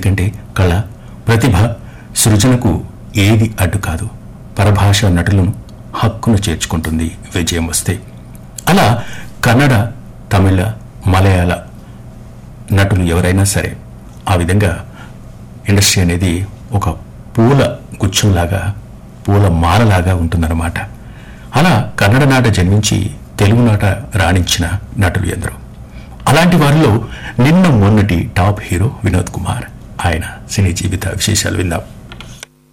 ఎందుకంటే కళ ప్రతిభ సృజనకు ఏది అడ్డు కాదు పరభాష నటులను హక్కును చేర్చుకుంటుంది విజయం వస్తే అలా కన్నడ తమిళ మలయాళ నటులు ఎవరైనా సరే ఆ విధంగా ఇండస్ట్రీ అనేది ఒక పూల గుచ్చంలాగా పూల మాలలాగా ఉంటుందన్నమాట అలా కన్నడ నాట జన్మించి తెలుగు నాట రాణించిన నటులు ఎందరో అలాంటి వారిలో నిన్న మొన్నటి టాప్ హీరో వినోద్ కుమార్ ఆయన సినీ జీవిత విశేషాలు విందాం